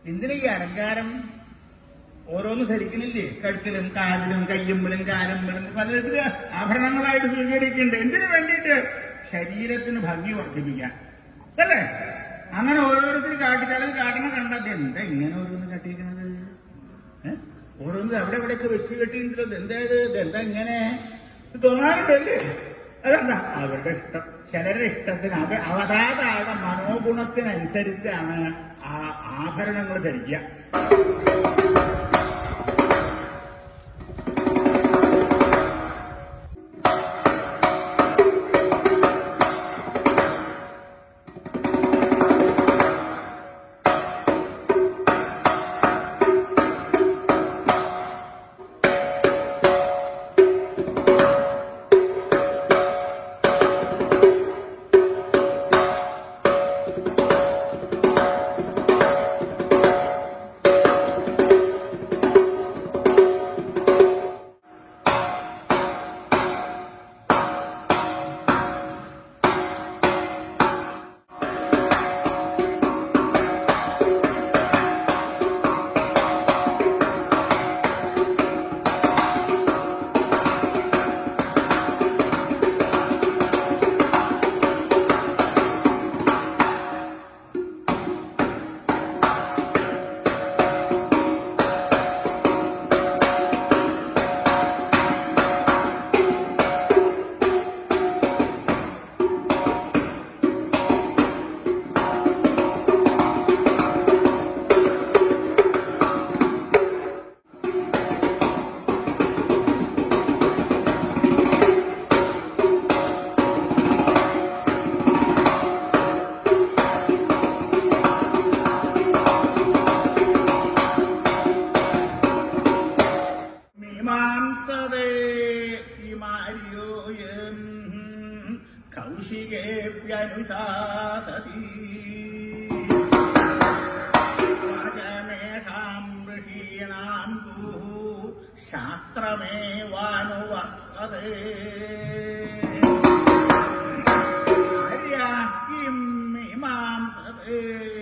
എന്തിനാ ഈ അലങ്കാരം ഓരോന്ന് ധരിക്കണില്ലേ കഴുത്തിലും കാലിലും കയ്യുമ്പിലും കാലുമ്പിലും പലതരത്തില് ആഭരണങ്ങളായിട്ട് സ്വീകരിക്കുന്നുണ്ട് എന്തിനു വേണ്ടിയിട്ട് ശരീരത്തിന് ഭംഗി വർദ്ധിപ്പിക്കാൻ അല്ലേ അങ്ങനെ ഓരോരുത്തർ കാട്ടിച്ചാലും കാട്ടണ കണ്ടത് എന്താ ഇങ്ങനെ ഓരോന്ന് കട്ടിയിരിക്കണത് ഏ? ഓരോന്ന് അവിടെ എവിടെയൊക്കെ വെച്ച് കെട്ടിയിട്ടുണ്ടല്ലോ എന്താ ഇത് ഇതെന്താ ഇങ്ങനെ ഇത് തോന്നാറുണ്ടല്ലേ അതെന്താ അവരുടെ ഇഷ്ടം ചിലരുടെ ഇഷ്ടത്തിന് അവ അവതാതായുടെ മനോഗുണത്തിനനുസരിച്ചാണ് ആ ആഭരണങ്ങൾ ധരിക്കുക മീമാംസതേ ഇമാര്യോയം കൗശികേപ്യനുശാസതി വാചമേഷാം ഋഷീണാം തു ശാസ്ത്രമേവാനുവർത്തതേ ആര്യാ കിം മീമാംസതേ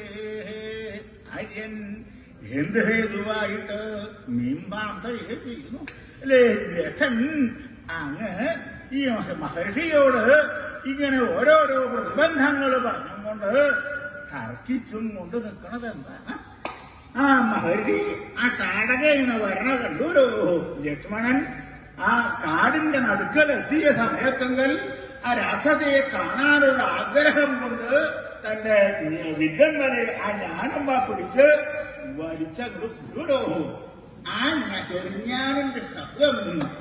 ആര്യൻ എന്ത് ഹേതുവായിട്ട് മീമാംസയെ ചെയ്യുന്നു അല്ലേ ലക്ഷൻ അങ്ങ് ഈ മഹർഷിയോട് ഇങ്ങനെ ഓരോരോ പ്രതിബന്ധങ്ങൾ പറഞ്ഞും കൊണ്ട് തർക്കിച്ചും കൊണ്ട് നിൽക്കണത് എന്താണ് ആ മഹർഷി ആ കാടക ഇങ്ങനെ വരണ കണ്ടൂരോ ലക്ഷ്മണൻ ആ കാടിന്റെ നടുക്കലെത്തിയ സമയത്തെങ്കിൽ ആ രാക്ഷസയെ കാണാനുള്ള ആഗ്രഹം കൊണ്ട് തന്റെ വില്ലന്മാരെ ആ ഞാനമ്മ പിടിച്ച് വലിച്ചങ്ങോട്ട് വിടോ ആ ഞ- ചെറിഞ്ഞാനിന്റെ ശബ്ദം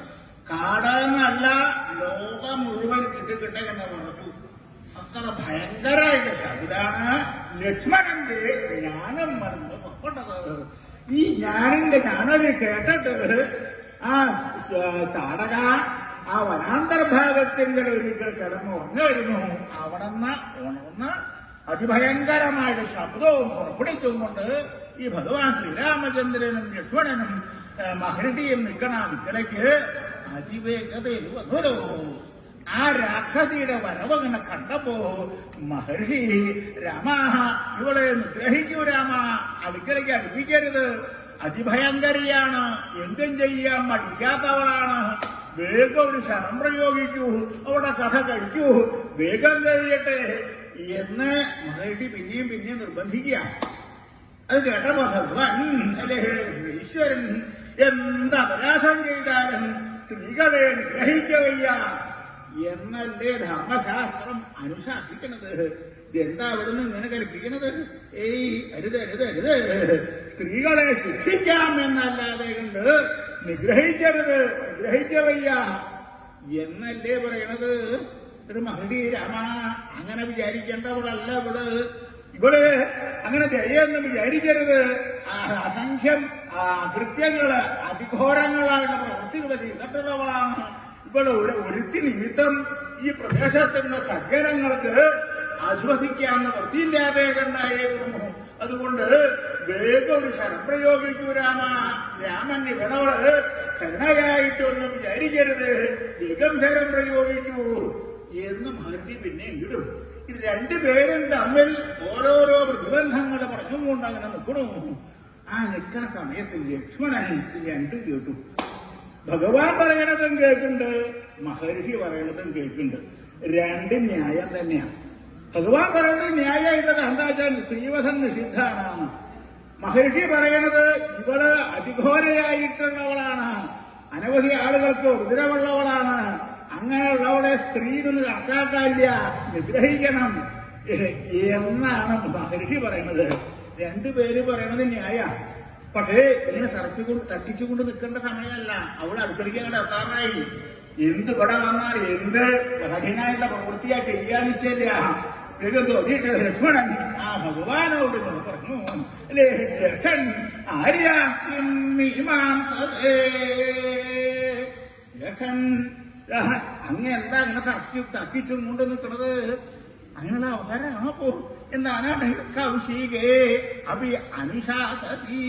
കാടെന്നല്ല ലോകം മുഴുവൻ കിട്ടിക്കിട്ടെ എന്ന് പറഞ്ഞു അത്ര ഭയങ്കരമായിട്ട് ശബ്ദാണ് ലക്ഷ്മണന്റെ ജ്ഞാനം മറന്ന് പുറപ്പെട്ടത് ഈ ജ്ഞാനിന്റെ ജ്ഞാനം കേട്ടിട്ട് ആ ശ- താടക ആ വനാന്തർഭാഗത്തിന്റെ ഒരിക്കൽ കിടന്ന് ഉറങ്ങായിരുന്നു അവിടുന്ന് ഉണർന്ന് അതിഭയങ്കരമായിട്ട് ശബ്ദവും പുറപ്പെടുത്തും കൊണ്ട് ഈ ഭഗവാൻ ശ്രീരാമചന്ദ്രനും ലക്ഷ്മണനും ഏ, മഹർഷിയും നിൽക്കണ നിക്കലയ്ക്ക് അതിവേഗതയിൽ വന്നല്ലോ ആ രാക്ഷസിയുടെ വരവങ്ങനെ കണ്ടപ്പോ മഹർഷി രാമ ഇവളെ നിഗ്രഹിക്കൂ രാമ അടുക്കലേക്ക് അടുപ്പിക്കരുത് അതിഭയങ്കരിയാണ് എന്തും ചെയ്യാൻ മടിക്കാത്തവളാണ് വേഗം ഒരു ശരം പ്രയോഗിക്കൂ അവിടെ കഥ കഴിക്കൂ വേഗം കഴിയട്ടെ എന്ന് മഹർഷി പിന്നെയും പിന്നെയും നിർബന്ധിക്കുക അത് കേട്ടപ്പോ ഭഗവാൻ അല്ലേ ഈശ്വരൻ എന്ത് അപരാധം ചെയ്താലും സ്ത്രീകളെ നിഗ്രഹിക്കവയ്യ എന്നല്ലേ ധർമ്മശാസ്ത്രം അനുശാസിക്കുന്നത് എന്താ അവിടുന്ന് ഇങ്ങനെ കൽപ്പിക്കുന്നത് ഏയ് അരുത് അരുത് അരുത് സ്ത്രീകളെ ശിക്ഷിക്കാം എന്നല്ലാതെ കണ്ട് നിഗ്രഹിക്കരുത് നിഗ്രഹിക്കവയ്യ എന്നല്ലേ പറയണത് ഒരു മഹടി രാമ അങ്ങനെ വിചാരിക്കേണ്ടവളല്ല ഇവള് ഇവള് അങ്ങനെ ദയൊന്നും വിചാരിക്കരുത് ആ അസംഖ്യം ആ കൃത്യങ്ങള് അതിഘോരങ്ങളായുള്ള പ്രവൃത്തികൾ ചെയ്തിട്ടുള്ളവളാണ് ഇവള് ഒരു ഒരുത്തി നിമിത്തം ഈ പ്രദേശത്തുള്ള സജ്ജനങ്ങൾക്ക് ആശ്വസിക്കാവുന്ന വൃത്തിയില്ലാതെ കണ്ടായിരുന്നു അതുകൊണ്ട് വേഗം ഒരു ശരം പ്രയോഗിക്കൂ രാമ രാമൻ ഇവനോട് കരുണയായിട്ടൊന്നും വിചാരിക്കരുത് വേഗം ശരം പ്രയോഗിക്കൂ എന്ന് മഹർഷി പിന്നെ ഇടും ഇത് രണ്ടുപേരും തമ്മിൽ ഓരോരോ പ്രതിബന്ധങ്ങൾ പറഞ്ഞുകൊണ്ട് അങ്ങനെ നിൽക്കണു ആ നിൽക്കുന്ന സമയത്ത് ലക്ഷ്മണൻ ഇത് രണ്ടും കേട്ടു ഭഗവാൻ പറയണതും കേൾക്കുന്നുണ്ട് മഹർഷി പറയണതും കേൾക്കുന്നുണ്ട് രണ്ട് ന്യായം തന്നെയാണ് ഭഗവാൻ പറയുന്നത് ന്യായമായിട്ടത് എന്താ വെച്ചാൽ സ്ത്രീവധം നിഷിദ്ധാണ് മഹർഷി പറയണത് ഇവള് അതിഘോരയായിട്ടുള്ളവളാണ് അനവധി ആളുകൾക്ക് ഉദരവുള്ളവളാണ് അങ്ങനെയുള്ളവളെ സ്ത്രീ നിന്ന് കണക്കാക്കാനില്ല നിഗ്രഹിക്കണം എന്നാണ് മഹർഷി പറയണത് രണ്ടുപേര് പറയണത് ന്യായ പക്ഷേ ഇങ്ങനെ തറച്ചുകൊണ്ട് തട്ടിച്ചുകൊണ്ട് നിൽക്കേണ്ട സമയമല്ല അവൾ അടുക്കളയ്ക്ക് അങ്ങോട്ട് എത്താറായി എന്ത് ഇവിടെ വന്നാൽ എന്ത് കഠിനായിട്ടുള്ള പ്രവൃത്തിയാ ചെയ്യാൻ നിശ്ചയില്ല ഇത് തോന്നിയിട്ട് ലക്ഷ്മണൻ ആ ഭഗവാനോട് ഇങ്ങനെ പറഞ്ഞു അല്ലേ ലക്ഷൻ ആര്യ ലക്ഷൻ അങ്ങ് എന്താ അങ്ങനെ തർക്കി തർക്കിച്ചും കൊണ്ട് നിൽക്കണത് അങ്ങനെയുള്ള അവസരമാണോ പോ എന്താണ് കൗശികേ അഭി അനുശാസതി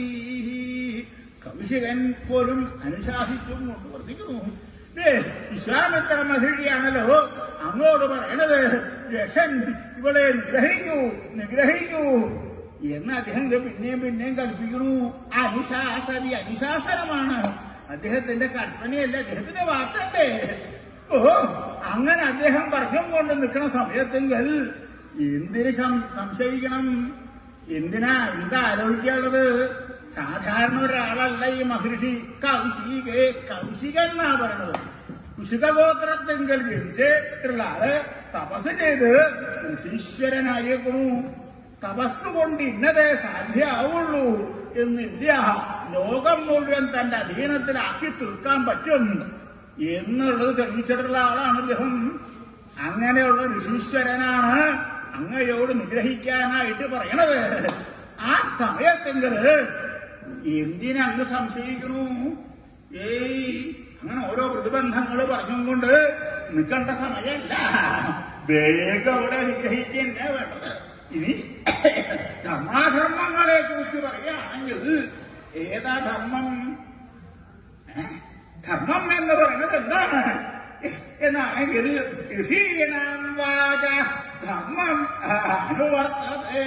കൗശികൻ പോലും അനുശാസിച്ചും കൊണ്ട് വർദ്ധിക്കുന്നു ദേ, വിശ്വാമിത്ര മഹിഴിയാണല്ലോ അങ്ങോട് പറയണത് രക്ഷൻ ഇവളെ നിഗ്രഹിക്കൂ നിഗ്രഹിക്കൂ എന്ന് അദ്ദേഹം ഇത് പിന്നെയും പിന്നെയും കൽപ്പിക്കണു അനുശാസതി അനുശാസനമാണ് അദ്ദേഹത്തിന്റെ കൽപ്പനയല്ല അദ്ദേഹത്തിന്റെ വാക്കണ്ടേ ഓ അങ്ങനെ അദ്ദേഹം പറഞ്ഞും കൊണ്ട് നിൽക്കുന്ന സമയത്തെങ്കിൽ എന്തിന് സം- സംശയിക്കണം എന്തിനാ എന്താ ആലോചിക്കാനുള്ളത് സാധാരണ ഒരാളല്ല ഈ മഹർഷി കൗശികേ കൗശികൻ എന്നാ പറയണത് കുശികഗോത്രത്തെങ്കിൽ ജനിച്ചിട്ടുള്ള ആള് തപസ് ചെയ്ത് ഈശ്വരനായേക്കണു തപസ് കൊണ്ട് ഇന്നതേ സാധ്യമാവുള്ളൂ എന്നില്ല ലോകം മുഴുവൻ തന്റെ അധീനത്തിലാക്കി തീർക്കാൻ പറ്റും എന്നുള്ളത് തെളിയിച്ചിട്ടുള്ള ആളാണ് അദ്ദേഹം അങ്ങനെയുള്ള ഋഷീശ്വരനാണ് അങ്ങയോട് നിഗ്രഹിക്കാനായിട്ട് പറയണത് ആ സമയത്തെങ്കില് എന്തിനങ്ങ് സംശയിക്കണു ഏയ് അങ്ങനെ ഓരോ പ്രതിബന്ധങ്ങൾ പറഞ്ഞും കൊണ്ട് നിൽക്കേണ്ട സമയമല്ല വേഗം അവിടെ നിഗ്രഹിക്കന്നെ വേണ്ടത് ഇനി ധർമാധർമ്മങ്ങളെ കുറിച്ച് പറയുകയാണെങ്കിൽ ഏതാ ധർമ്മം ഏ? ധർമ്മം എന്ന് പറയുന്നത് എന്താണ് എന്നാണെങ്കിൽ ഋഷീണാം വാച ധർമ്മം അനുവർത്തതേ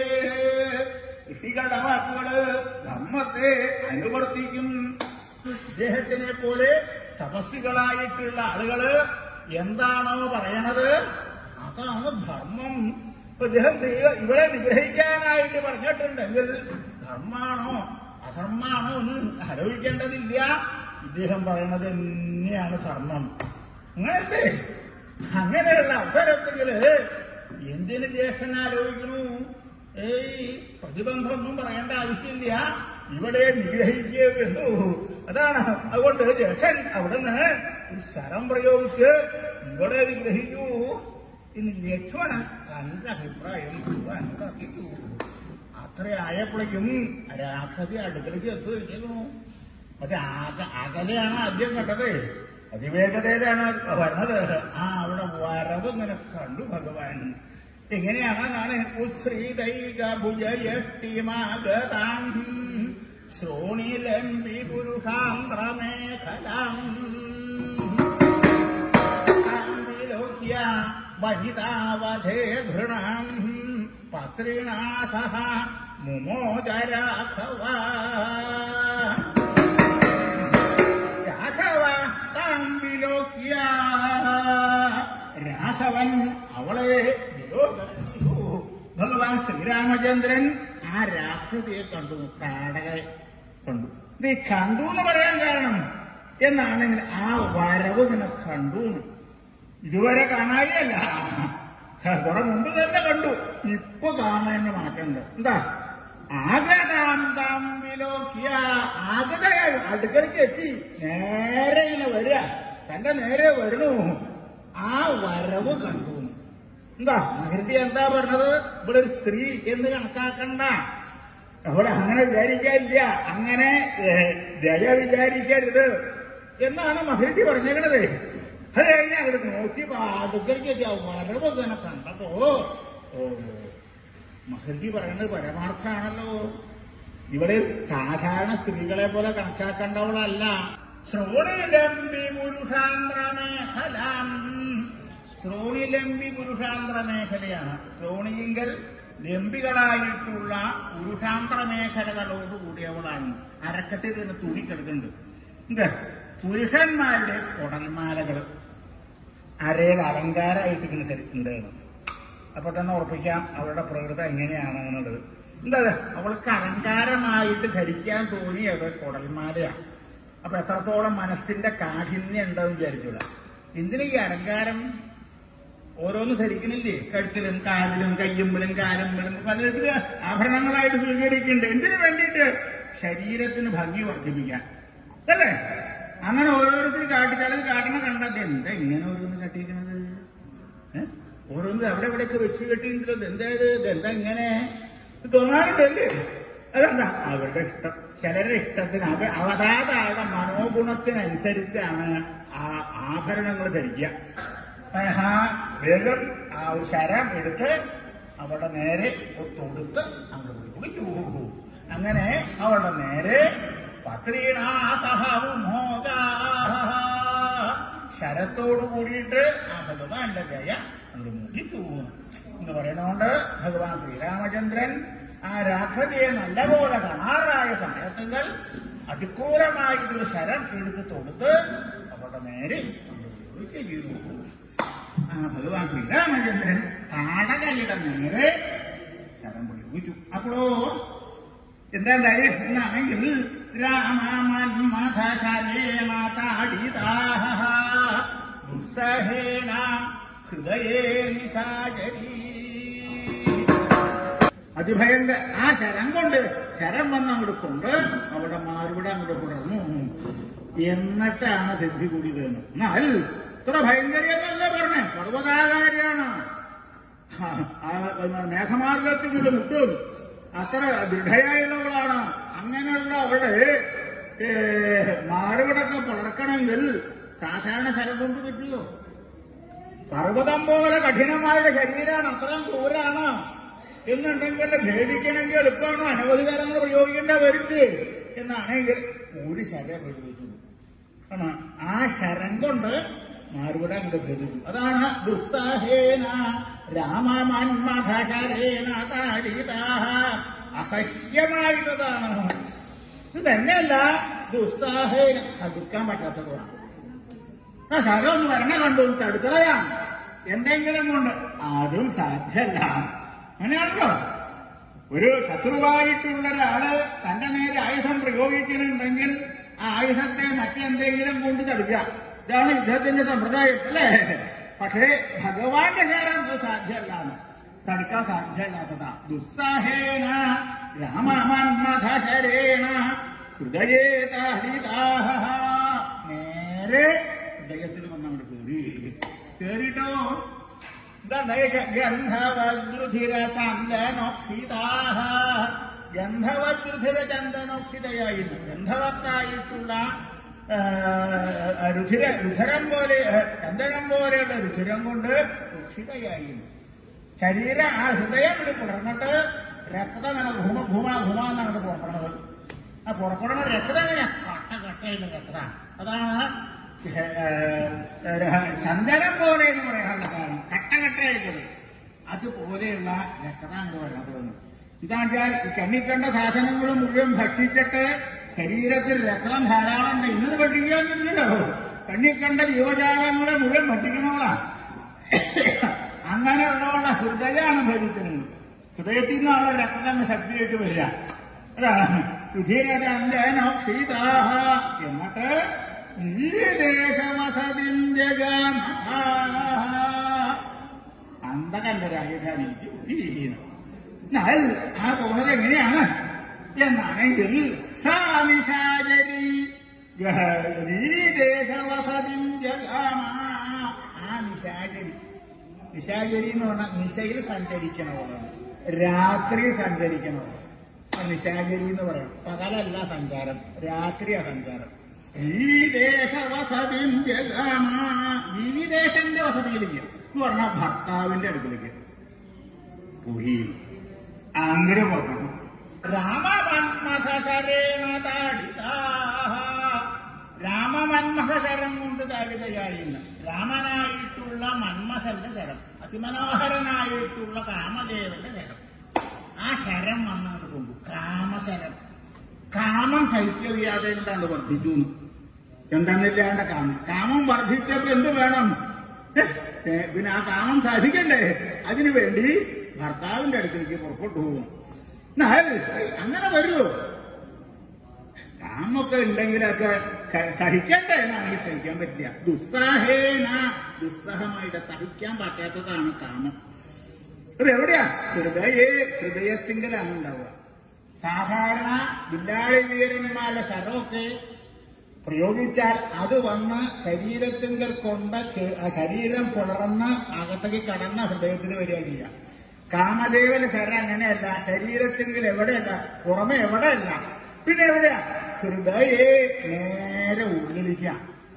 ഋഷികളുടെ വാക്കുകള് ധർമ്മത്തെ അനുവർത്തിക്കും ഇദ്ദേഹത്തിനെ പോലെ തപസ്സുകളായിട്ടുള്ള ആളുകള് എന്താണോ പറയണത് അതാണ് ധർമ്മം ഇപ്പൊ ഇദ്ദേഹം ചെയ്യുക ഇവിടെ നിഗ്രഹിക്കാനായിട്ട് പറഞ്ഞിട്ടുണ്ടെങ്കിൽ ധർമാണോ അധർമാണോ എന്ന് ആലോചിക്കേണ്ടതില്ല ഇദ്ദേഹം പറയണത് തന്നെയാണ് ധർമ്മം അങ്ങനല്ലേ അങ്ങനെയുള്ള അവസരത്തില് എന്തിന് ജ്യേഷ്ഠൻ ആലോചിക്കണു ഏയ് പ്രതിബന്ധമൊന്നും പറയേണ്ട ആവശ്യമില്ല ഇവിടെ നിഗ്രഹിക്കുക വേണ്ടു അതാണ് അതുകൊണ്ട് ജ്യേഷ്ഠൻ അവിടുന്ന് ഒരു ശരം പ്രയോഗിച്ച് ഇവിടെ നിഗ്രഹിക്കൂ ഇനി ലക്ഷ്മണൻ തന്റെ അഭിപ്രായം ഭഗവാൻ തർക്കിച്ചു അത്ര ആയപ്പോഴേക്കും രാക്ഷസി അടുക്കളയ്ക്ക് എത്തു കഴിഞ്ഞിരുന്നു മറ്റേ ആക അകലെയാണ് ആദ്യം കണ്ടത് അതിവേഗതയിലാണ് വരുന്നത് ആ അവിടെ വരവ് ഇങ്ങനെ കണ്ടു ഭഗവാൻ എങ്ങനെയാണെന്നാണ് ഉശ്രീതൈക ഭുജയഷ്ടിമാഗതാം ശ്രോണിലംബി പുരുഷാന്ത്രമേഖലാം വിലോക്യ വനിതാവധേ ഘൃണാം പത്രിണാ സഹ മുമോചരാഘവ രാഘവ താം വിലോക്യ രാഘവൻ അവളെ വിലോകിച്ചു ഭഗവാൻ ശ്രീരാമചന്ദ്രൻ ആ രാക്ഷസിയെ കണ്ടു കാടകെ കണ്ടു ഇത് ഈ കണ്ടു എന്ന് പറയാൻ കാരണം എന്നാണെങ്കിൽ ആ വരവ് ഇങ്ങനെ കണ്ടു എന്ന്. ഇതുവരെ കാണാനില്ല കുറെ മുമ്പ് തന്നെ കണ്ടു ഇപ്പൊ കാണാൻ മാറ്റമുണ്ട് എന്താ ആഗതാം താം വിലോക്യ ആഗതയായി അടുക്കളയ്ക്ക് എത്തി നേരെ ഇങ്ങനെ വരിക തന്റെ നേരെ വരണു ആ വരവ് കണ്ടു എന്താ മഹർഷി എന്താ പറഞ്ഞത് ഇവിടെ ഒരു സ്ത്രീ എന്ന് കണക്കാക്കണ്ട അവിടെ അങ്ങനെ വിചാരിക്കാനില്ല അങ്ങനെ ഏഹ്, ദയ വിചാരിക്കരുത് എന്നാണ് മഹർഷി പറഞ്ഞേക്കണത് അത് കഴിഞ്ഞ് അവിടെ നോക്കി അടുക്കലേക്ക് ആ വരവ് തന്നെ കണ്ടപ്പോ ഓ മഹർജി പറയുന്നത് പരമാർത്ഥാണല്ലോ ഇവിടെ സാധാരണ സ്ത്രീകളെ പോലെ കണക്കാക്കേണ്ടവളല്ല ശ്രോണിലംബി പുരുഷാന്ത്രമേഖലാം ശ്രോണിലംബി പുരുഷാന്തര മേഖലയാണ് ശ്രോണിയിങ്കൽ ലംബികളായിട്ടുള്ള പുരുഷാന്തര മേഖലകളോട് കൂടിയവളാണ് അരക്കെട്ടിൽ തന്നെ തൂങ്ങിക്കിടക്കുന്നുണ്ട് എന്താ പുരുഷന്മാരുടെ കുടൽമാലകൾ അരയിൽ അലങ്കാരമായിട്ട് ഇങ്ങനെ ധരിക്കുന്നുണ്ട് അപ്പൊ തന്നെ ഉറപ്പിക്കാം അവളുടെ പ്രകൃതം എങ്ങനെയാണ് എന്നുള്ളത് എന്താ ഇത്? അവൾക്ക് അലങ്കാരമായിട്ട് ധരിക്കാൻ തോന്നിയത് കുടൽമാലയാണ് അപ്പൊ എത്രത്തോളം മനസ്സിന്റെ കാഠിന്യം ഉണ്ടെന്ന് വിചാരിച്ചൂടാ എന്തിനാ ഈ അലങ്കാരം ഓരോന്ന് ധരിക്കണില്ലേ കഴുത്തിലും കാലിലും കയ്യുമ്പിലും കാലുമ്പിലും പലർക്ക് ആഭരണങ്ങളായിട്ട് സ്വീകരിക്കുന്നുണ്ട് എന്തിനു വേണ്ടിയിട്ട് ശരീരത്തിന് ഭംഗി വർദ്ധിപ്പിക്കാൻ അല്ലേ അങ്ങനെ ഓരോരുത്തർ കാട്ടി ചിലത് കാട്ടണ കണ്ടത് എന്താ ഇങ്ങനെ ഓരോന്ന് കട്ടിയിരിക്കണത് ഏ? ഓരോന്ന് അവിടെ ഇവിടെയൊക്കെ വെച്ച് കെട്ടിയിട്ടുണ്ടല്ലോ എന്താ ഇത് ഇതെന്താ ഇങ്ങനെ ഇത് തോന്നാറുണ്ടല്ലേ അതെന്താ അവരുടെ ഇഷ്ടം ചിലരുടെ ഇഷ്ടത്തിന് അവ അവതാതായ മനോഗുണത്തിനനുസരിച്ചാണ് ആ ആഭരണങ്ങൾ ധരിക്കുക ആ വേഗം ആ ഒരു ശരം എടുത്ത് അവളുടെ നേരെ തൊടുത്ത് അങ്ങോട്ട് പോയി ഊഹു. അങ്ങനെ അവളുടെ നേരെ പത്രീണാസഹവും ശരത്തോട് കൂടിയിട്ട് ആ ഭഗവാന്റെ ജയ അങ്ങോട്ട് മുഖിച്ചു എന്ന് പറയുന്നതുകൊണ്ട് ഭഗവാൻ ശ്രീരാമചന്ദ്രൻ ആ രാക്ഷസിയെ നല്ലപോലെ കാണാറായ സമയത്തുകൾ അതിക്രൂരമായിട്ടൊരു ശരം എടുത്ത് തൊടുത്ത് അവരുടെ നേരെ അങ്ങോട്ട് ചെയ്തു ആ ഭഗവാൻ ശ്രീരാമചന്ദ്രൻ താടകയുടെ നേരെ ശരം പ്രയോഗിച്ചു അപ്പോഴോ എന്താ ഉണ്ടായത് എന്നാണെങ്കിൽ രാമമന്മഥശരേണ താടിതാഹ ദുസ്സഹേന ഹൃദയേ നിശാചരീ അതിഭയങ്കര ആ ശരം കൊണ്ട് ശരം വന്ന് അങ്ങോട്ട് കൊണ്ട് അവിടെ മാറുവിടെ അങ്ങോട്ട് പുടർന്നു എന്നിട്ടാണ് സിദ്ധി കൂടിയത് എന്ന്. എന്നാൽ ഇത്ര ഭയങ്കരിയെന്നല്ല പറഞ്ഞേ പർവ്വതാകാരിയാണ് ആ, ആ, മേഘമാർഗത്തിൽ ഇത് മുട്ടും അത്ര ദൃഢയായുള്ളവളാണ് അങ്ങനെയുള്ള അവള് ഏ, മാറുവിടൊക്കെ പുലർക്കണമെങ്കിൽ സാധാരണ ശരം കൊണ്ട് പറ്റുമോ പർവ്വതം പോലെ കഠിനമായ ശരീരമാണ് അത്രയും ക്രൂരാണ് എന്നുണ്ടെങ്കിൽ ഭേദിക്കണമെങ്കിൽ എളുപ്പമാണ് അനവധി കാലങ്ങൾ പ്രയോഗിക്കേണ്ട വരുന്നത് എന്നാണെങ്കിൽ ഒരു ശരം പ്രയോഗിച്ചു ആണ് ആ ശരം കൊണ്ട് മാറുവിട അങ്ങോട്ട് ഭേദിച്ചു അതാണ് ദുസ്സഹേന രാമമന്മഥകരേണ താടിതാഹ അസഹ്യമായിട്ടതാണ് ഇത് തന്നെയല്ല ദുസ്സാഹേന തടുക്കാൻ പറ്റാത്തതാണ് ആ ശരം ഒന്ന് വരണ കണ്ടു തടുക്കളയാം എന്തെങ്കിലും കൊണ്ട് അതും സാധ്യല്ല അങ്ങനെയാണല്ലോ ഒരു ശത്രുവായിട്ടുള്ള ഒരാള് തന്റെ നേരെ ആയുധം പ്രയോഗിക്കുന്നുണ്ടെങ്കിൽ ആ ആയുധത്തെ മറ്റെന്തെങ്കിലും കൊണ്ട് തടുക്കുക ഇതാണ് യുദ്ധത്തിന്റെ സമ്പ്രദായം അല്ലേ പക്ഷേ ഭഗവാന്റെ ശരം അത് സാധ്യമല്ലാണ് തടുക്കാൻ സാധ്യമല്ലാത്തതാ ദുസ്സാഹേന രാമമന്മഥശരേണ ഹൃദയേ താഹിതാഹ നേരെ ഹൃദയത്തിൽ വന്നങ്ങോട്ട് കയറി കേറിട്ടോ ഗന്ധവദ്രുധിര ചന്ദനോക്ഷിതാഹ ഗന്ധവദ്രുധിര ചന്ദനോക്ഷിതയായിരുന്നു ഗന്ധവത്തായിട്ടുള്ള ആ, രുധിര രുധിരം പോലെ ആ, ചന്ദനം പോലെയുള്ള രുധിരം കൊണ്ട് രക്ഷിതയായിരുന്നു ശരീരം ആ ഹൃദയം ഇവിടെ പുറന്നിട്ട് രക്തം അങ്ങനെ ഭൂമ ഭൂമ ഭൂമ എന്നാണ് പുറപ്പെടുന്നത് ആ പുറപ്പെടുന്ന രക്തം എങ്ങനെയാ കട്ട കട്ടയുള്ള രക്ത അതാണ് ഏഹ്, ചന്ദനം പോലെ എന്ന് പറയാനുള്ള കാരണം കട്ട കട്ടയായിട്ടുള്ളത് അതുപോലെയുള്ള രക്തം എന്ന് പറയുന്നത് ഇതാണെച്ചാൽ ഈ കണ്ണിക്കണ്ട സാധനങ്ങൾ മുഴുവൻ ഭക്ഷിച്ചിട്ട് ശരീരത്തിൽ രക്തം ധാരാളം ഉണ്ട് ഇന്നത് ഭക്ഷിക്കാന്നില്ലല്ലോ കണ്ണിക്കണ്ട ജീവജാലങ്ങളെ മുഴുവൻ ഭക്ഷിക്കണവളാ അങ്ങനെയുള്ളവളുടെ ഹൃദയമാണ് ഭരിക്കുന്നത് ഹൃദയത്തിൽ നിന്നാണ് രക്തം ശക്തിയായിട്ട് വരിക അതാണ് രുധിരചന്ദനോക്ഷിതാഹ എന്നിട്ട് ഈ ദേശവസതിന്റെ അന്ധകണ്ഠരാജധാനിക്ക് ഒഴിയുന്നു എന്നാൽ ആ പോകുന്നത് എങ്ങനെയാണ് എന്നാണെങ്കിൽ സാമിഷാചരി ദേശവസതിന്റെ ആ നിശാചരി നിശാചരി എന്ന് പറഞ്ഞാൽ നിശയിൽ സഞ്ചരിക്കണവളാണ് രാത്രി സഞ്ചരിക്കണവൾ നിശാചരി എന്ന് പറയും പകലല്ല സഞ്ചാരം രാത്രിയാ സഞ്ചാരം ഈ ദേശവസതിന്റെ ഈ ദേശന്റെ വസതിയിലേക്ക് എന്ന് പറഞ്ഞാൽ ഭർത്താവിന്റെ അടുക്കിലേക്ക് പോയി അങ്ങനെ പറഞ്ഞു രാമമന്മഥശരേണ താടിതാഹ രാമമന്മഥ ശരം കൊണ്ട് താഴികയായിരുന്നു രാമനായിട്ടുള്ള മന്മഥന്റെ ശരം അതിമനോഹരനായിട്ടുള്ള കാമദേവന്റെ ശരം ആ ശരം വന്നങ്ങോട്ട് കൊണ്ടു കാമശരം കാമം സഹിക്കവയ്യാതെ കൊണ്ടാണ് വർദ്ധിച്ചു എന്ന്. എന്തെന്നില്ലാണ്ട കാമം കാമം വർദ്ധിച്ചപ്പോ എന്ത് വേണം ഏ, ഏ, പിന്നെ ആ കാമം സാധിക്കണ്ടേ അതിനു വേണ്ടി ഭർത്താവിന്റെ അടുത്തേക്ക് പുറപ്പെട്ടു പോകും എന്നാൽ അങ്ങനെ വരുമോ കാമൊക്കെ ഉണ്ടെങ്കിലൊക്കെ ക- സഹിക്കണ്ടേ എന്നാണെങ്കിൽ സഹിക്കാൻ പറ്റില്ല ദുസ്സാഹേന ദുസ്സഹമായിട്ട് സഹിക്കാൻ പറ്റാത്തതാണ് കാമം അത് എവിടെയാ ഹൃദയേ ഹൃദയത്തിങ്കലാണ് ഉണ്ടാവുക സാധാരണ വില്ലാളി വീരന്മാരുടെ ശരമൊക്കെ പ്രയോഗിച്ചാൽ അത് വന്ന് ശരീരത്തിങ്കൽ കൊണ്ട് കേ- ആ ശരീരം പുലർന്ന് അകത്തേക്ക് കടന്ന ഹൃദയത്തിന് വരിക ചെയ്യുക കാമദേവന്റെ ശരം അങ്ങനെയല്ല ശരീരത്തിങ്കൽ എവിടെയല്ല പുറമെ എവിടെയല്ല പിന്നെ എവിടെയാ ഹൃദയേ നേരെ ഉള്ളിലിരിക്കുക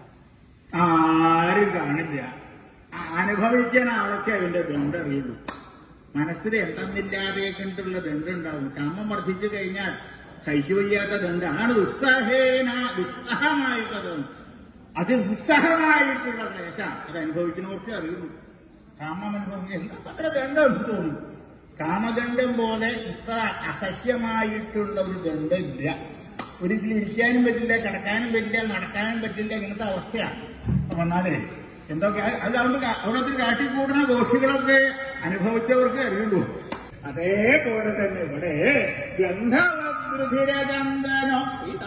ആരും കാണില്ല ആ അനുഭവിക്കാൻ ആളൊക്കെ അതിന്റെ ദണ്ടറിയുള്ളൂ മനസ്സിൽ എന്തെന്നില്ലാതെ കണ്ടുള്ള ദണ്ടുണ്ടാവും കാമം വർദ്ധിച്ചു കഴിഞ്ഞാൽ സഹിച്ചുവയ്യാത്ത ദണ്ട് ആണ് ദുസ്സഹേന ദുസ്സഹമായിട്ടുള്ളത് അതിദുസ്സഹമായിട്ടുള്ള ക്ലേശ അത് അനുഭവിക്കുന്നവർക്ക് അറിയുള്ളൂ കാമം അനുഭവിക്കുക എന്താ അത്ര ദണ്ഡം തോന്നും കാമദണ്ഡം പോലെ ഇത്ര അസഹ്യമായിട്ടുള്ള ഒരു ദണ്ഡം ഇല്ല ഒരിക്കലും ഇരിക്കാനും പറ്റില്ല കിടക്കാനും പറ്റില്ല നടക്കാനും പറ്റില്ല ഇങ്ങനത്തെ അവസ്ഥയാണ് അപ്പൊ എന്നാലേ എന്തൊക്കെ അത് അതുകൊണ്ട് കാ- അവിടത്തിൽ കാട്ടിക്കൂടുന്ന ദോഷികളൊക്കെ അനുഭവിച്ചവർക്ക് അറിയുള്ളൂ അതേപോലെ തന്നെ ഇവിടെ ഗന്ധവദ്രുധിരചന്ദനോ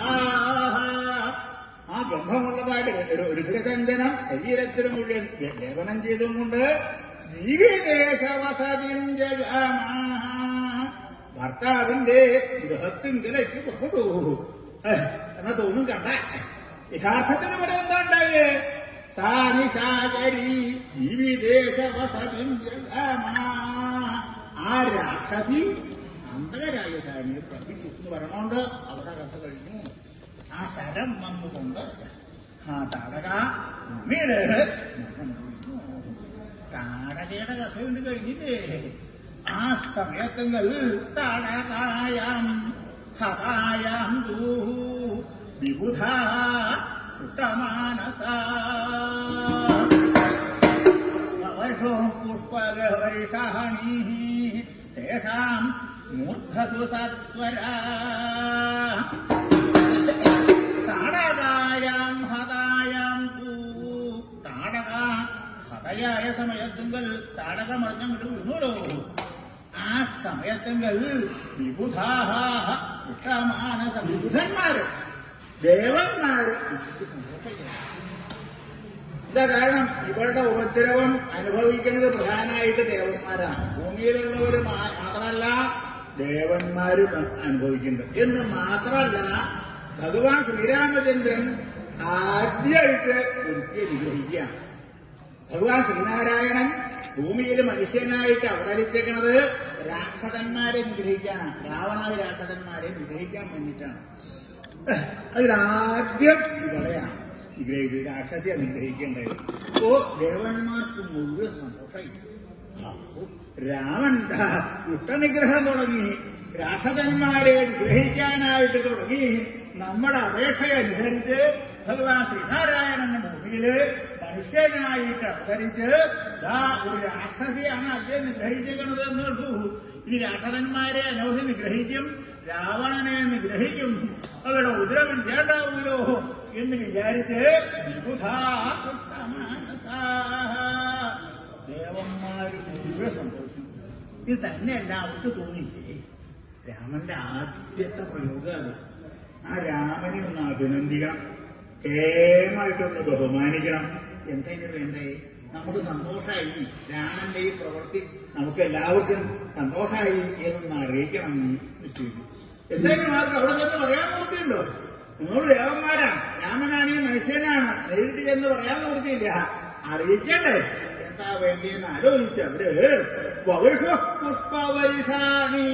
ആ ഗന്ധമുള്ളതായിട്ട് ഒരു ഒരു ധുരചന്ദനം ശരീരത്തിന് മുഴുവൻ ലേപനം ചെയ്തുകൊണ്ട് ജീവിതേശവസതിം ജഗാമ ഭർത്താവിന്റെ ഗൃഹത്തിങ്കിലേക്ക് പുറപ്പെട്ടു ഏഹ്, എന്നാ തോന്നും കണ്ട യഥാർത്ഥത്തിൽ ഇവിടെ എന്താ ഉണ്ടായേ സാനിശാകരി ജീവിതേശവസതിം ജഗാമ ആ രാക്ഷസി അന്ധകരായ സാനിയെ പ്രഭിച്ചു എന്ന് പറഞ്ഞോണ്ട് അവിടെ കഥ കഴിഞ്ഞു ആ ശരം വന്നുകൊണ്ട് ആ താടക മീന് താടകയുടെ കഥ കൊണ്ട് കഴിഞ്ഞില്ലേ ആ സമയത്തെങ്കിൽ താടകായാം ഹതായാം ദൂഹു വിബുധ സുട്ടമാനസ वर्षो पुष्पवर्षाणिः तेषाम् मूर्धतु सत्वरा താടകായാം ഹതായാം തൂ താടക ഹതയായ സമയത്തെങ്കിൽ താടക മറിഞ്ഞങ്ങോട്ട് വീണുല്ലോ ആ സമയത്തെങ്കിൽ വിബുധാഹ ഉഷമാനസ വിബുധന്മാര് ദേവന്മാര് ഇതാ കാരണം ഇവരുടെ ഉപദ്രവം അനുഭവിക്കുന്നത് പ്രധാനമായിട്ട് ദേവന്മാരാണ് ഭൂമിയിലുള്ളവർ മാ- മാത്രമല്ല ദേവന്മാരും അനുഭവിക്കുന്നുണ്ട് എന്ന് മാത്രമല്ല ഭഗവാൻ ശ്രീരാമചന്ദ്രൻ ആദ്യമായിട്ട് ഒരുക്കി നിഗ്രഹിക്കുകയാണ് ഭഗവാൻ ശ്രീനാരായണൻ ഭൂമിയിൽ മനുഷ്യനായിട്ട് അവതരിച്ചേക്കണത് രാക്ഷസന്മാരെ നിഗ്രഹിക്കാനാണ് രാവണാദി രാക്ഷസന്മാരെ നിഗ്രഹിക്കാൻ വേണ്ടിയിട്ടാണ് അതിലാദ്യം ഇവിടെയാണ് നിഗ്രഹിച്ചത് രാക്ഷസിയെ നിഗ്രഹിക്കേണ്ടത് ഓ ദേവന്മാർക്ക് മുഴുവൻ സന്തോഷമായി അപ്പോ രാമൻ ദാ കുട്ടനിഗ്രഹം തുടങ്ങി രാക്ഷസന്മാരെ നിഗ്രഹിക്കാനായിട്ട് തുടങ്ങി നമ്മുടെ അപേക്ഷയനുസരിച്ച് ഭഗവാൻ ശ്രീനാരായണന്റെ ഭൂമിയില് മനുഷ്യനായിട്ട് അവതരിച്ച് ദാ ഒരു രാക്ഷസിയാണ് അദ്ദേഹം നിഗ്രഹിച്ചേക്കണത് എന്ന് കണ്ടു ഇനി രാക്ഷസന്മാരെ അനവധി നിഗ്രഹിക്കും രാവണനെ നിഗ്രഹിക്കും അവരുടെ ഉദരവിൽ വേണ്ടാവൂലോ എന്ന് വിചാരിച്ച് വിബുധാ കുട്ടമാനസാഹ. ദേവന്മാര് മുഴുവൻ സന്തോഷിച്ചു ഇത് തന്നെയല്ല അവർക്ക് തോന്നിയില്ലേ രാമന്റെ ആദ്യത്തെ പ്രയോഗം അത് ആ രാമനെ ഒന്ന് അഭിനന്ദിക്കണം കേമായിട്ടൊന്ന് ബഹുമാനിക്കണം എന്തിനു വേണ്ടേ നമുക്ക് സന്തോഷമായി രാമന്റെ ഈ പ്രവൃത്തി നമുക്ക് എല്ലാവർക്കും സന്തോഷമായി എന്നൊന്ന് അറിയിക്കണം എന്ന് ചെയ്തു എന്തായാലും മാർക്ക് അവിടെ ചെന്ന് പറയാൻ നിർത്തിയുണ്ടോ നിങ്ങൾ ദേവന്മാരാ രാമനാണ് ഈ മനുഷ്യനാണ് നേരിട്ട് ചെന്ന് പറയാൻ നിർത്തിയില്ല അറിയിക്കണ്ടേ എന്താ വേണ്ടിയെന്ന് ആലോചിച്ച് അവര് വവൃഷ പുഷ്പവരുഷാണി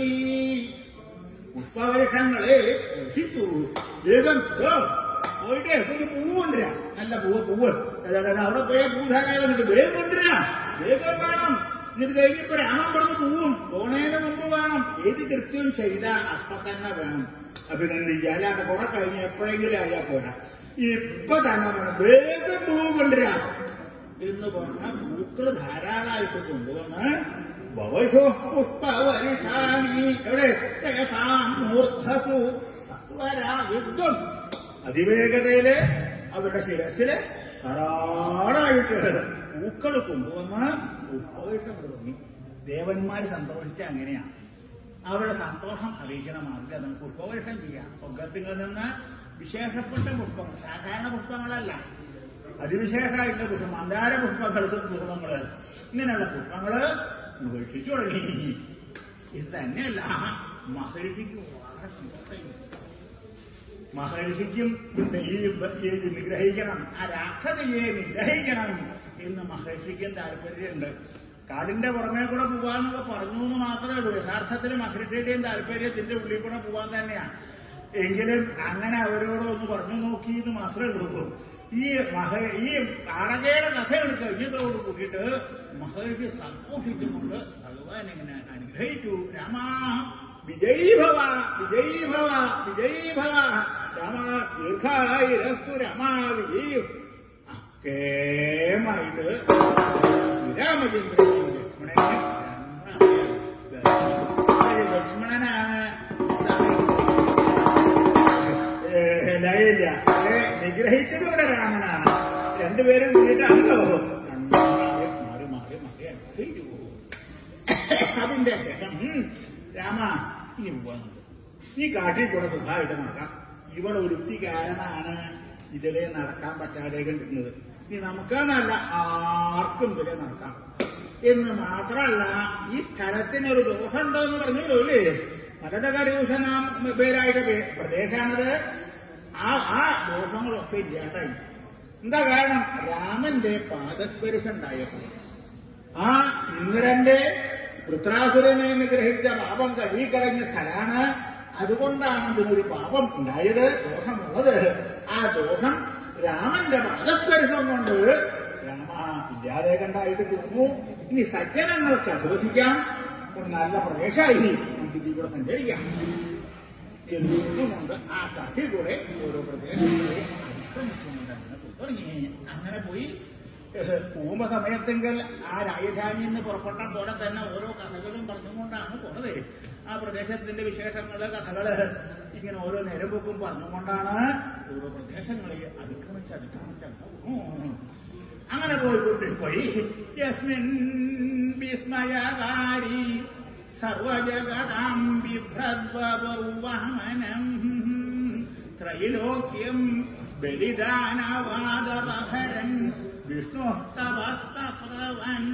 പുഷ്പവൃക്ഷങ്ങളെ രക്ഷിച്ചു വേഗം ഓ, പോയിട്ട് ഒരു പൂവ് കൊണ്ടുവരാ നല്ല പൂവ് പൂവ് അല്ല, അല്ല, അവിടെ പോയ പൂ ധാരാളം കിട്ടും വേഗം കൊണ്ടുവരാ വേഗം വേണം എന്നിട്ട് കഴിഞ്ഞപ്പോ രാമൻ പറഞ്ഞു പൂവും പോണേന് മുമ്പ് വേണം ഏത് കൃത്യം ചെയ്താൽ അപ്പൊ തന്നെ വേണം അഭിനന്ദിക്കുക അല്ലാണ്ട് കുറെ കഴിഞ്ഞ് എപ്പോഴെങ്കിലും ആയാ പോരാ ഇപ്പൊ തന്നെ വേണം വേഗം പൂ കൊണ്ടുവരാം എന്ന് പറഞ്ഞ പൂക്കൾ ധാരാളമായിട്ട് കൊണ്ടുവന്ന് ഭവശോ പുഷ്പവരിഷാണി എവിടെ തേഷാം മൂർധസു സത്വരായുദ്ധം അതിവേഗതയില് അവരുടെ ശിരസില് ധാരാളമായിട്ട് പൂക്കൾ കൊണ്ടുവന്ന് പുഷ്പവേഷം തുടങ്ങി ദേവന്മാര് സന്തോഷിച്ച അങ്ങനെയാണ് അവരുടെ സന്തോഷം അറിയിക്കണ മാർഗം നമുക്ക് പുഷ്പവേഷം ചെയ്യാം സ്വർഗത്തിൽ നിന്ന് വിശേഷപ്പെട്ട പുഷ്പങ്ങൾ സാധാരണ പുഷ്പങ്ങളല്ല അതിവിശേഷമായിട്ടുള്ള പുഷ്പം മന്ദാര പുഷ്പങ്ങൾ പുഷ്പങ്ങള് ഇങ്ങനെയുള്ള പുഷ്പങ്ങള് ഉപേക്ഷിച്ചു തുടങ്ങി ഇത് തന്നെയല്ല മഹർഷിക്ക് വളരെ സന്തോഷമായി മഹർഷിക്കും ഈ ഈ നിഗ്രഹിക്കണം ആ രാക്ഷസയെ നിഗ്രഹിക്കണം എന്ന് മഹർഷിക്കും താല്പര്യമുണ്ട് കാടിന്റെ പുറമേ കൂടെ പോവാന്നൊക്കെ പറഞ്ഞു എന്ന് മാത്രമേ ഉള്ളൂ യഥാർത്ഥത്തിൽ മഹർഷിയുടെയും താല്പര്യത്തിന്റെ ഉള്ളിൽ കൂടെ പോവാൻ തന്നെയാണ് എങ്കിലും അങ്ങനെ അവരോട് ഒന്ന് പറഞ്ഞു നോക്കി എന്ന് മാത്രമേ ഉള്ളൂ ഈ മഹ ഈ ആടകയുടെ കഥ എടുത്ത് കഴിഞ്ഞതോട് കൂടിയിട്ട് മഹർഷി സന്തോഷിക്കുന്നുണ്ട് ഭഗവാൻ ഇങ്ങനെ അനുഗ്രഹിച്ചു രാമാ വിജയീ ഭവ വിജയീ ഭവ വിജയീ ഭവ രാമ ദീർഘായിരസ്തു രമാ വിജയീ കേമായിട്ട് ശ്രീരാമചന്ദ്രനെയും ലക്ഷ്മണനെയും ലക്ഷ്മണനാണ് ലയില്ല നിഗ്രഹിച്ചത് ഇവിടെ രാമനാണ് രണ്ടുപേരും കൂടിയിട്ടാണല്ലോ മാറി മാറി മാറി മാറി അനുഗ്രഹിച്ചു അതിന്റെ ശേഷം ഉം, രാമ ഇനി പോവാനുണ്ട് ഈ കാട്ടിൽ കൂടെ സുഖമായിട്ട് നടക്കാം ഇവിടെ ഒരുത്തി കാരണമാണ് ഇതിലെ നടക്കാൻ പറ്റാതെ കണ്ടിരുന്നത് ഇനി നമുക്കെന്നല്ല ആർക്കും ഇതിലെ നടക്കാം എന്ന് മാത്രമല്ല ഈ സ്ഥലത്തിന് ഒരു ദോഷമുണ്ടോ എന്ന് പറഞ്ഞല്ലോ അല്ലേ മലതകരൂഷനാം പേരായിട്ട് പേ- പ്രദേശമാണത് ആ ആ ദോഷങ്ങളൊക്കെ ഇല്ലാണ്ടായി എന്താ കാരണം രാമന്റെ പാദസ്പരിശം ഉണ്ടായപ്പോൾ ആ ഇന്ദ്രന്റെ വൃത്രാസുരനെ നിഗ്രഹിച്ച പാപം കഴുകിക്കളഞ്ഞ സ്ഥലമാണ് അതുകൊണ്ടാണ് ഇതിനൊരു പാപം ഉണ്ടായത് ദോഷമുള്ളത് ആ ദോഷം രാമന്റെ പാദസ്പർശം കൊണ്ട് രാമ ഇല്ലാതെ കണ്ടായിട്ട് തോന്നുന്നു ഇനി സജ്ജനങ്ങൾക്ക് ആശ്വസിക്കാം ഒരു നല്ല പ്രദേശമായി നമുക്ക് ഇതിലൂടെ സഞ്ചരിക്കാം എന്നുകൊണ്ട് ആ കാട്ടിൽ കൂടെ ഓരോ പ്രദേശങ്ങളെ അതിക്രമിച്ചുകൊണ്ട് അങ്ങനെ പോയി തുടങ്ങി അങ്ങനെ പോയി ഏഹ്, പോകുമ്പോ സമയത്തെങ്കിൽ ആ രാജധാനിയിൽ നിന്ന് പുറപ്പെട്ട പോലെ തന്നെ ഓരോ കഥകളും പറഞ്ഞുകൊണ്ടാണ് പോണത് ആ പ്രദേശത്തിന്റെ വിശേഷങ്ങള് കഥകള് ഇങ്ങനെ ഓരോ നേരം പോക്കും പറഞ്ഞുകൊണ്ടാണ് ഓരോ പ്രദേശങ്ങളെ അതിക്രമിച്ച് അതിക്രമിച്ച് അങ്ങനെ പോകുന്നു. അങ്ങനെ പോയി പോയി പോയി യസ്മിൻ വിസ്മയകാരി സർവജഗതാം ബിഭ്രദ്വപൗവഹനം ത്രൈലോക്യം ബലിദാനവാദപഹരൻ വിഷ്ണു തവസ്തപ്രവൻ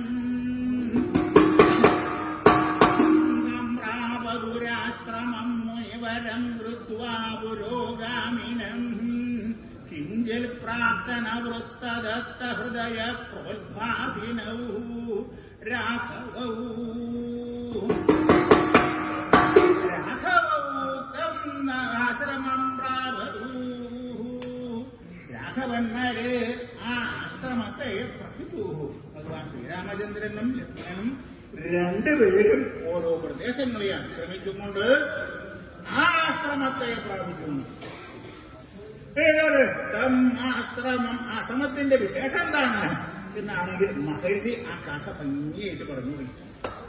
സംപ്രാപുരാശ്രമം മുനിവരം കൃത്വാ പുരോഗാമിനം കിഞ്ചിൽ പ്രാർത്ഥന വൃത്തദത്ത ഹൃദയ പ്രോദ്ഭാസിനൗ രാഘവൗ രാഘവൗ ആശ്രമം പ്രാപൂ രാഘവന്മാര് ആ ആശ്രമത്തെ പ്രഹിച്ചു ഭഗവാൻ ശ്രീരാമചന്ദ്രനും ലക്ഷ്മണനും രണ്ടുപേരും ഓരോ പ്രദേശങ്ങളെ ആക്രമിച്ചുകൊണ്ട് ആ ആശ്രമത്തെ പ്രാപിക്കുന്നു ഏതാണ് തം ആശ്രമം ആശ്രമത്തിന്റെ വിശേഷം എന്താണ് എന്നാണെങ്കിൽ മഹർഷി ആ കഥ ഭംഗിയായിട്ട് പറഞ്ഞു വിളിച്ചു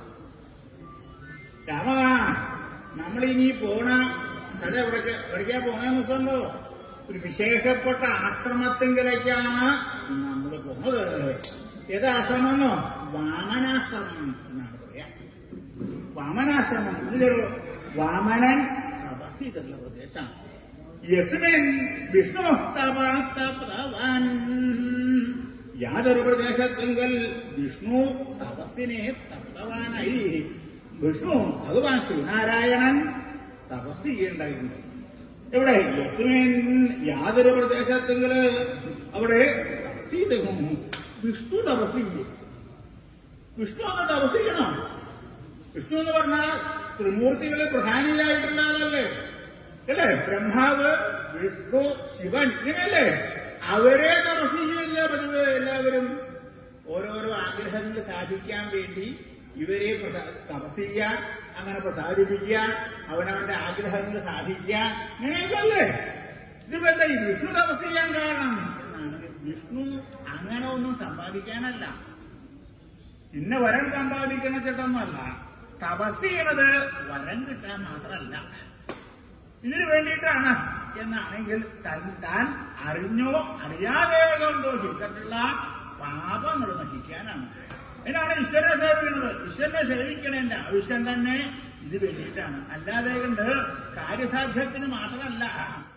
രാമ നമ്മളിനി പോണ സ്ഥലം എവിടേക്ക് എവിടേക്കാ പോണെന്ന് വെച്ചോ ഒരു വിശേഷപ്പെട്ട ആശ്രമത്തിങ്കിലേക്കാണ് നമ്മൾ പോണത് ഏത് ആശ്രമെന്നോ വാമനാശ്രമം എന്നാണ് പറയാ വാമനാശ്രമം ഇതിലൊരു വാമനൻ തപസ് ചെയ്തിട്ടുള്ള പ്രദേശമാണ് യസ്മിൻ വിഷ്ണു തപസ്തപ്രവൻ യാതൊരു പ്രദേശത്തെങ്കിൽ വിഷ്ണു തപസ്സിനെ തപ്തവാനായി വിഷ്ണു ഭഗവാൻ ശ്രീനാരായണൻ തപസ് ചെയ്യേണ്ടായിരുന്നു എവിടെ യസ്മിൻ യാതൊരു പ്രദേശത്തെങ്കിൽ അവിടെ തപസ് ചെയ്തിരുന്നു വിഷ്ണു തപസ് ചെയ്യും വിഷ്ണു അങ്ങ് തപസ് ചെയ്യണം വിഷ്ണു എന്ന് പറഞ്ഞാൽ ത്രിമൂർത്തികളിൽ പ്രധാനിയായിട്ടുള്ള ആളല്ലേ അല്ലേ ബ്രഹ്മാവ് വിഷ്ണു ശിവൻ ഇങ്ങനെയല്ലേ അവരെ തപസ് ചെയ്യില്ല പതിവ് എല്ലാവരും ഓരോരോ ആഗ്രഹങ്ങൾ സാധിക്കാൻ വേണ്ടി ഇവരെ പ്രധ- തപസ് ചെയ്യാൻ അങ്ങനെ പ്രസാദിപ്പിക്കുക അവനവന്റെ ആഗ്രഹങ്ങൾ സാധിക്കുക ഇങ്ങനെയൊക്കെയല്ലേ ഇതിപ്പോ എന്താ ഈ വിഷ്ണു തപസ് ചെയ്യാൻ കാരണം എന്നാണ് വിഷ്ണു അങ്ങനെ ഒന്നും സമ്പാദിക്കാനല്ല ഇന്ന വരം സമ്പാദിക്കണ ചേട്ടൊന്നുമല്ല തപസ് ചെയ്യണത് വരം കിട്ടാൻ മാത്രമല്ല ഇതിനു വേണ്ടിയിട്ടാണ് എന്നാണെങ്കിൽ തൻ താൻ അറിഞ്ഞോ അറിയാതെയോ കൊണ്ടോ ചെയ്തിട്ടുള്ള പാപങ്ങൾ നശിക്കാനാണ് എന്നാണ് ഈശ്വരനെ സേവിക്കുന്നത് ഈശ്വരനെ സേവിക്കണേന്റെ ആവശ്യം തന്നെ ഇത് വേണ്ടിയിട്ടാണ് അല്ലാതെ കൊണ്ട് കാര്യസാധ്യത്തിന് മാത്രമല്ല